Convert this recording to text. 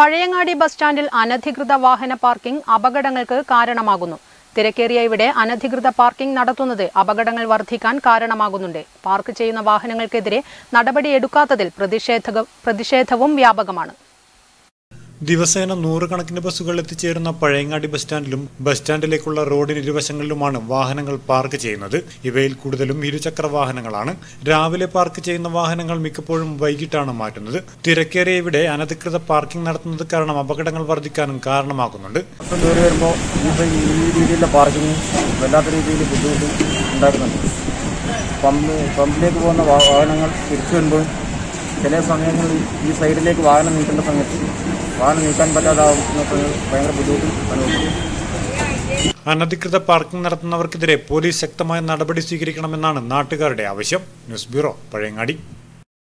Pazhayangadi bus സ്റ്റാൻഡിൽ അനധികൃത വാഹന പാർക്കിംഗ് അപകടങ്ങൾക്ക് കാരണമാകുന്നു തിരക്കേറിയ ഇവിടെ അനധികൃത പാർക്കിംഗ് നടത്തുന്നത് അപകടങ്ങൾ വർദ്ധിക്കാൻ കാരണമാകുന്നുണ്ട് പാർക്ക് ചെയ്യുന്ന വാഹനങ്ങൾക്കെതിരെ നടപടിയെടുക്കാത്തതിൽ പ്രതിഷേധ പ്രതിഷേധവും വ്യാപകമാണ് ദിവസേന നൂറുകണക്കിന് ബസ്സുകൾ എത്തിച്ചേരുന്ന പഴയങ്ങാടി ബസ് സ്റ്റാൻഡിലും ബസ് സ്റ്റാൻഡിലേക്കുള്ള റോഡിന് ഇരുവശങ്ങളിലുമാണ് വാഹനങ്ങൾ പാർക്ക് ചെയ്യുന്നത് ഇവയിൽ കൂടുതലും ഇരുചക്ര വാഹനങ്ങളാണ് രാവിലെ പാർക്ക് ചെയ്യുന്ന വാഹനങ്ങൾ മിക്കപ്പോഴും വൈകിട്ടാണ് മാറ്റുന്നത് തിരക്കേറിയ ഇവിടെ അനധികൃത പാർക്കിംഗ് നടത്തുന്നത് കാരണം അപകടങ്ങൾ വർദ്ധിക്കാനും കാരണമാകുന്നുണ്ട് ബസ് കയറി വരുമ്പോൾ ഇപ്പോൾ ഈ രീതിയിലുള്ള പാർക്കിംഗ് വല്ലാത്ത രീതിയിൽ ബുദ്ധിമുട്ട് ഉണ്ടാക്കുന്നുണ്ട് പമ്പ് പമ്പിലേക്ക് പോകുന്ന വാ- വാഹനങ്ങൾ തിരിച്ചു വരുമ്പോഴും ചില സമയങ്ങളിൽ ഈ സൈഡിലേക്ക് വാഹനം നീക്കേണ്ട സമയത്ത് വാഹനം നീക്കാൻ പറ്റാതാവുന്നപ്പോൾ ഭയങ്കര ബുദ്ധിമുട്ട് അനുഭവപ്പെടും അനധികൃത പാർക്കിംഗ് നടത്തുന്നവർക്കെതിരെ പോലീസ് ശക്തമായ നടപടി സ്വീകരിക്കണമെന്നാണ് നാട്ടുകാരുടെ ആവശ്യം ന്യൂസ് ബ്യൂറോ പഴയങ്ങാടി